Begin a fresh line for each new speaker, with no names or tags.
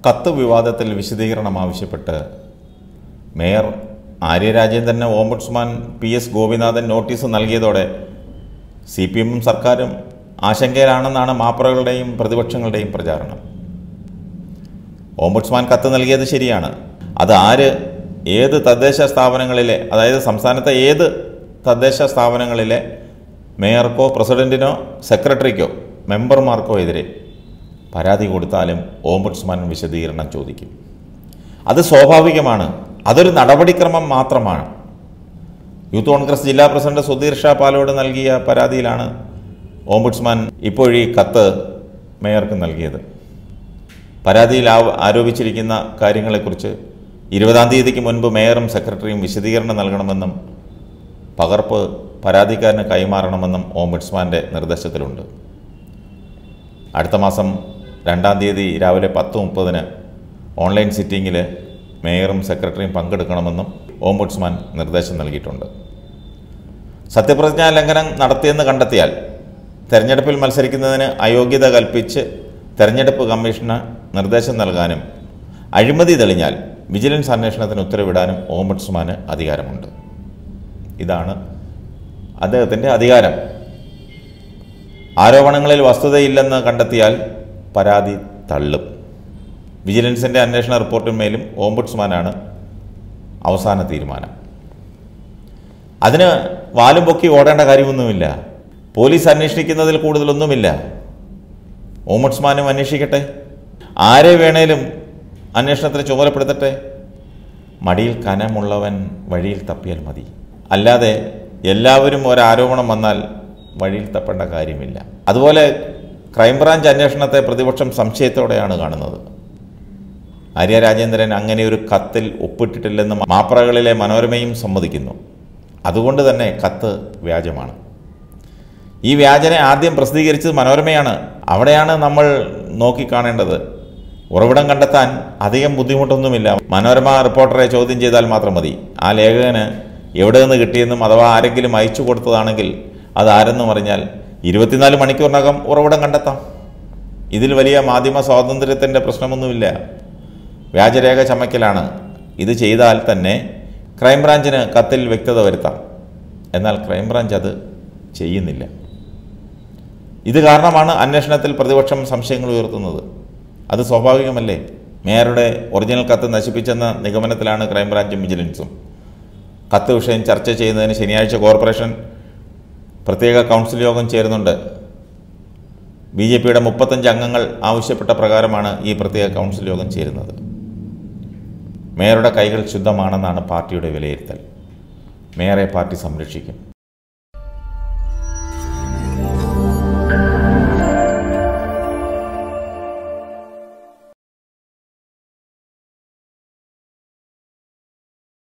കത്ത് വിവാദത്തിൽ വിശദീകരണം ആവശ്യപ്പെട്ട് മേയർ ആര്യ രാജേന്ദ്രന് ombudsman P S Gopinathan notice നൽകിയതോടെ സി പി എമ്മും സർക്കാരും ആശങ്കയിലാണെന്നാണ് മാപ്രകളുടെയും പ്രതിപക്ഷങ്ങളുടെയും പ്രചാരണം ഓംബുഡ്സ്മാൻ കത്ത് നൽകിയത് ശരിയാണ് അത് ആര് ഏത് തദ്ദേശ സ്ഥാപനങ്ങളിലെ അതായത് സംസ്ഥാനത്തെ ഏത് തദ്ദേശ സ്ഥാപനങ്ങളിലെ മേയർക്കോ പ്രസിഡന്റിനോ സെക്രട്ടറിക്കോ മെമ്പർമാർക്കോ എതിരെ പരാതി കൊടുത്താലും ഓംബുഡ്സ്മാൻ വിശദീകരണം ചോദിക്കും അത് സ്വാഭാവികമാണ് അതൊരു നടപടിക്രമം മാത്രമാണ് യൂത്ത് കോൺഗ്രസ് ജില്ലാ പ്രസിഡന്റ് സുധീർ ഷാ പാലോട് നൽകിയ പരാതിയിലാണ് ഓംബുഡ്സ്മാൻ ഇപ്പോഴീ കത്ത് മേയർക്ക് നൽകിയത് പരാതിയിൽ ആ- ആരോപിച്ചിരിക്കുന്ന കാര്യങ്ങളെക്കുറിച്ച് ഇരുപതാം തീയതിക്ക് മുൻപ് മേയറും സെക്രട്ടറിയും വിശദീകരണം നൽകണമെന്നും പകർപ്പ് പരാതിക്കാരന് കൈമാറണമെന്നും ഓംബുഡ്സ്മാൻ്റെ നിർദ്ദേശത്തിലുണ്ട് അടുത്ത മാസം രണ്ടാം തീയതി രാവിലെ പത്ത് മുപ്പതിന് ഓൺലൈൻ സിറ്റിങ്ങിൽ മേയറും സെക്രട്ടറിയും പങ്കെടുക്കണമെന്നും ഓംബുഡ്സ്മാൻ നിർദ്ദേശം നൽകിയിട്ടുണ്ട് സത്യപ്രതിജ്ഞാ ലംഘനം നടത്തിയെന്ന് കണ്ടെത്തിയാൽ തെരഞ്ഞെടുപ്പിൽ മത്സരിക്കുന്നതിന് അയോഗ്യത കൽപ്പിച്ച് തെരഞ്ഞെടുപ്പ് കമ്മീഷന് നിർദ്ദേശം നൽകാനും അഴിമതി തെളിഞ്ഞാൽ വിജിലൻസ് അന്വേഷണത്തിന് ഉത്തരവിടാനും ഓംബുഡ്സ്മാന് അധികാരമുണ്ട് ഇതാണ് അദ്ദേഹത്തിൻ്റെ അധികാരം ആരോപണങ്ങളിൽ വസ്തുതയില്ലെന്ന് കണ്ടെത്തിയാൽ പരാതി തള്ളും വിജിലൻസിൻ്റെ അന്വേഷണ റിപ്പോർട്ടിന്മേലും ഓംബുഡ്സ്മാനാണ് അവസാന തീരുമാനം അതിന് വാലും പൊക്കി ഓടേണ്ട കാര്യമൊന്നുമില്ല പോലീസ് അന്വേഷിക്കുന്നതിൽ കൂടുതലൊന്നുമില്ല ഓംബുഡ്സ്മാനും അന്വേഷിക്കട്ടെ ആരെ വേണേലും അന്വേഷണത്തിന് ചുമതലപ്പെടുത്തട്ടെ മടിയിൽ കനമുള്ളവൻ വഴിയിൽ തപ്പിയാൽ മതി അല്ലാതെ എല്ലാവരും ഒരാരോപണം വന്നാൽ വഴിയിൽ തപ്പേണ്ട കാര്യമില്ല അതുപോലെ ക്രൈംബ്രാഞ്ച് അന്വേഷണത്തെ പ്രതിപക്ഷം സംശയത്തോടെയാണ് കാണുന്നത് ആര്യ രാജേന്ദ്രൻ അങ്ങനെ ഒരു കത്തിൽ ഒപ്പിട്ടിട്ടില്ലെന്ന് മാപ്രകളിലെ മനോരമയും സമ്മതിക്കുന്നു അതുകൊണ്ട് തന്നെ കത്ത് വ്യാജമാണ് ഈ വ്യാജനെ ആദ്യം പ്രസിദ്ധീകരിച്ചത് മനോരമയാണ് അവിടെയാണ് നമ്മൾ നോക്കിക്കാണേണ്ടത് ഉറവിടം കണ്ടെത്താൻ അധികം ബുദ്ധിമുട്ടൊന്നുമില്ല മനോരമ റിപ്പോർട്ടറെ ചോദ്യം ചെയ്താൽ മാത്രം മതി ആ ലേഖകന് എവിടെ നിന്ന് കിട്ടിയെന്നും അഥവാ ആരെങ്കിലും അയച്ചു കൊടുത്തതാണെങ്കിൽ അത് ആരെന്നും അറിഞ്ഞാൽ ഇരുപത്തിനാല് മണിക്കൂറിനകം ഉറവിടം കണ്ടെത്താം ഇതിൽ വലിയ മാധ്യമ സ്വാതന്ത്ര്യത്തിൻ്റെ പ്രശ്നമൊന്നുമില്ല വ്യാജരേഖ ചമയ്ക്കലാണ് ഇത് ചെയ്താൽ തന്നെ ക്രൈംബ്രാഞ്ചിന് കത്തിൽ വ്യക്തത വരുത്താം എന്നാൽ ക്രൈംബ്രാഞ്ച് അത് ചെയ്യുന്നില്ല ഇത് കാരണമാണ് അന്വേഷണത്തിൽ പ്രതിപക്ഷം സംശയങ്ങൾ ഉയർത്തുന്നത് അത് സ്വാഭാവികമല്ലേ മേയറുടെ ഒറിജിനൽ കത്ത് നശിപ്പിച്ചെന്ന നിഗമനത്തിലാണ് ക്രൈംബ്രാഞ്ചും വിജിലൻസും കത്ത് വിഷയം ചർച്ച ചെയ്യുന്നതിന് ശനിയാഴ്ച കോർപ്പറേഷൻ പ്രത്യേക കൗൺസിൽ യോഗം ചേരുന്നുണ്ട് ബി ജെ പിയുടെ മുപ്പത്തഞ്ച് അംഗങ്ങൾ ആവശ്യപ്പെട്ട പ്രകാരമാണ് ഈ പ്രത്യേക കൗൺസിൽ യോഗം ചേരുന്നത് മേയറുടെ കൈകൾ ശുദ്ധമാണെന്നാണ് പാർട്ടിയുടെ വിലയിരുത്തൽ മേയറെ പാർട്ടി സംരക്ഷിക്കും